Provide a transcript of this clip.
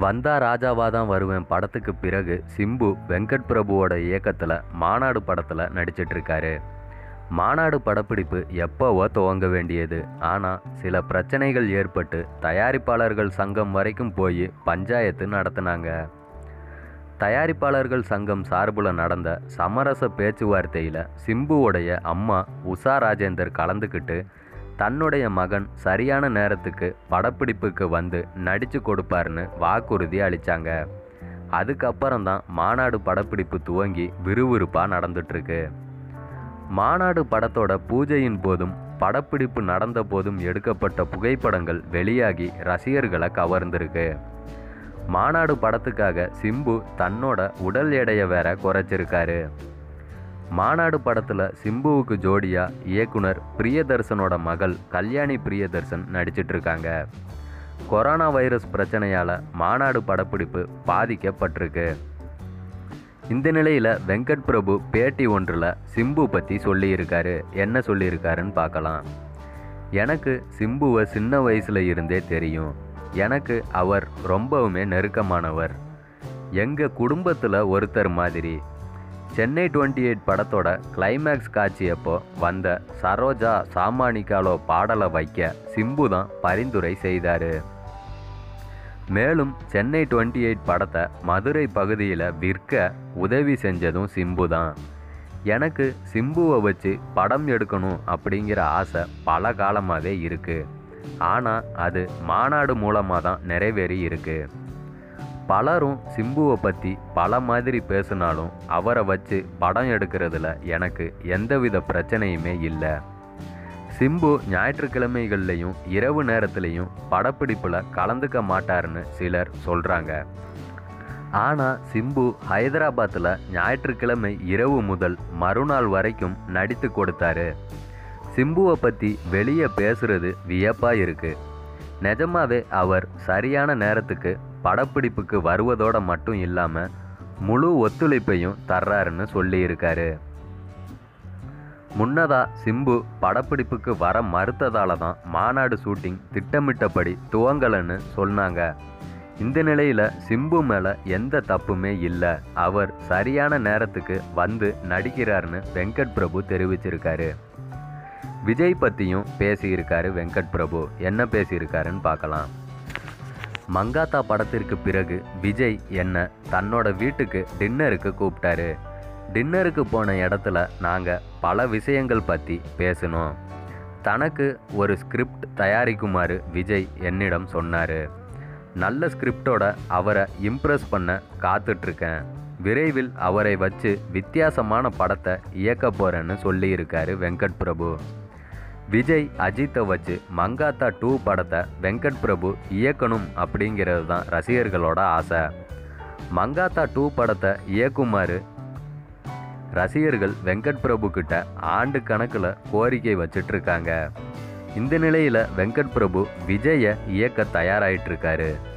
வந்தா ராஜாவா தான் வருவேன் படத்துக்கு பிறகு சிம்பு வெங்கட் பிரபுவோட இயக்கத்தில் மாநாடு படத்தில் நடிச்சிட்டு இருக்காரு மாநாடு படப்பிடிப்பு எப்போவோ துவங்க வேண்டியது ஆனால் சில பிரச்சனைகள் ஏற்பட்டு தயாரிப்பாளர்கள் சங்கம் வரைக்கும் போய் பஞ்சாயத்து நடத்தினாங்க தயாரிப்பாளர்கள் சங்கம் சார்பில் நடந்த சமரச பேச்சுவார்த்தையில் சிம்புவுடைய அம்மா உஷா ராஜேந்தர் கலந்துக்கிட்டு தன்னுடைய மகன் சரியான நேரத்துக்கு படப்பிடிப்புக்கு வந்து நடித்து கொடுப்பாருன்னு வாக்குறுதி அளித்தாங்க அதுக்கப்புறம் தான் மாநாடு படப்பிடிப்பு துவங்கி விறுவிறுப்பாக நடந்துட்டுருக்கு மாநாடு படத்தோட பூஜையின் போதும் படப்பிடிப்பு நடந்த போதும் எடுக்கப்பட்ட புகைப்படங்கள் வெளியாகி ரசிகர்களை கவர்ந்திருக்கு மாநாடு படத்துக்காக சிம்பு தன்னோட உடல் எடையை வேற குறைச்சிருக்காரு மாநாடு படத்தில் சிம்புவுக்கு ஜோடியா இயக்குனர் பிரியதர்சனோட மகள் கல்யாணி பிரியதர்சன் நடிச்சிட்டு இருக்காங்க கொரோனா வைரஸ் பிரச்சனையால் மாநாடு படப்பிடிப்பு பாதிக்கப்பட்டிருக்கு இந்த நிலையில் வெங்கட் பிரபு பேட்டி ஒன்றில் சிம்பு பற்றி சொல்லியிருக்காரு என்ன சொல்லியிருக்காருன்னு பார்க்கலாம் எனக்கு சிம்புவை சின்ன வயசில் இருந்தே தெரியும் எனக்கு அவர் ரொம்பவுமே நெருக்கமானவர் எங்கள் குடும்பத்தில் ஒருத்தர் மாதிரி சென்னை டுவெண்ட்டி எயிட் படத்தோட கிளைமேக்ஸ் காட்சியப்போ வந்த சரோஜா சாமானிகாலோ பாடலை வைக்க சிம்பு தான் பரிந்துரை செய்தார் மேலும் சென்னை டுவெண்ட்டி எயிட் படத்தை மதுரை பகுதியில் விற்க உதவி செஞ்சதும் சிம்பு தான் எனக்கு சிம்புவை வச்சு படம் எடுக்கணும் அப்படிங்கிற ஆசை பல காலமாகவே இருக்குது ஆனால் அது மாநாடு மூலமாக தான் நிறைவேறி இருக்கு பலரும் சிம்புவை பற்றி பல மாதிரி பேசினாலும் அவரை வச்சு படம் எடுக்கிறதுல எனக்கு எந்தவித பிரச்சனையுமே இல்லை சிம்பு ஞாயிற்றுக்கிழமைகள்லையும் இரவு நேரத்துலையும் படப்பிடிப்பில் கலந்துக்க மாட்டாருன்னு சிலர் சொல்கிறாங்க ஆனால் சிம்பு ஹைதராபாத்தில் ஞாயிற்றுக்கிழமை இரவு முதல் மறுநாள் வரைக்கும் நடித்து கொடுத்தாரு சிம்புவை பற்றி வெளியே பேசுறது வியப்பாக இருக்கு நிஜமாவே அவர் சரியான நேரத்துக்கு படப்பிடிப்புக்கு வருவதோட மட்டும் இல்லாமல் முழு ஒத்துழைப்பையும் தர்றாருன்னு சொல்லியிருக்காரு முன்னதா சிம்பு படப்பிடிப்புக்கு வர மறுத்ததால தான் மாநாடு ஷூட்டிங் திட்டமிட்டபடி துவங்கலன்னு சொன்னாங்க இந்த நிலையில் சிம்பு மேலே எந்த தப்புமே இல்லை அவர் சரியான நேரத்துக்கு வந்து நடிக்கிறாருன்னு வெங்கட் பிரபு தெரிவிச்சிருக்காரு விஜய் பற்றியும் பேசியிருக்காரு வெங்கட் பிரபு என்ன பேசியிருக்காருன்னு பார்க்கலாம் மங்காத்தா படத்திற்கு பிறகு விஜய் என்னை தன்னோட வீட்டுக்கு டின்னருக்கு கூப்பிட்டாரு டின்னருக்கு போன இடத்துல நாங்கள் பல விஷயங்கள் பற்றி பேசினோம் தனக்கு ஒரு ஸ்கிரிப்ட் தயாரிக்குமாறு விஜய் என்னிடம் சொன்னார் நல்ல ஸ்கிரிப்டோட அவரை இம்ப்ரெஸ் பண்ண காத்துட்ருக்கேன் விரைவில் அவரை வச்சு வித்தியாசமான படத்தை இயக்க போகிறேன்னு சொல்லியிருக்காரு வெங்கட் பிரபு விஜய் அஜித்தை வச்சு மங்காத்தா டூ படத்தை வெங்கட் பிரபு இயக்கணும் அப்படிங்கிறது தான் ரசிகர்களோட ஆசை மங்காத்தா டூ படத்தை இயக்குமாறு ரசிகர்கள் வெங்கட் பிரபு கிட்ட ஆண்டு கணக்கில் கோரிக்கை வச்சிட்டு இருக்காங்க இந்த நிலையில் வெங்கட் பிரபு விஜயை இயக்க தயாராயிட்டு இருக்காரு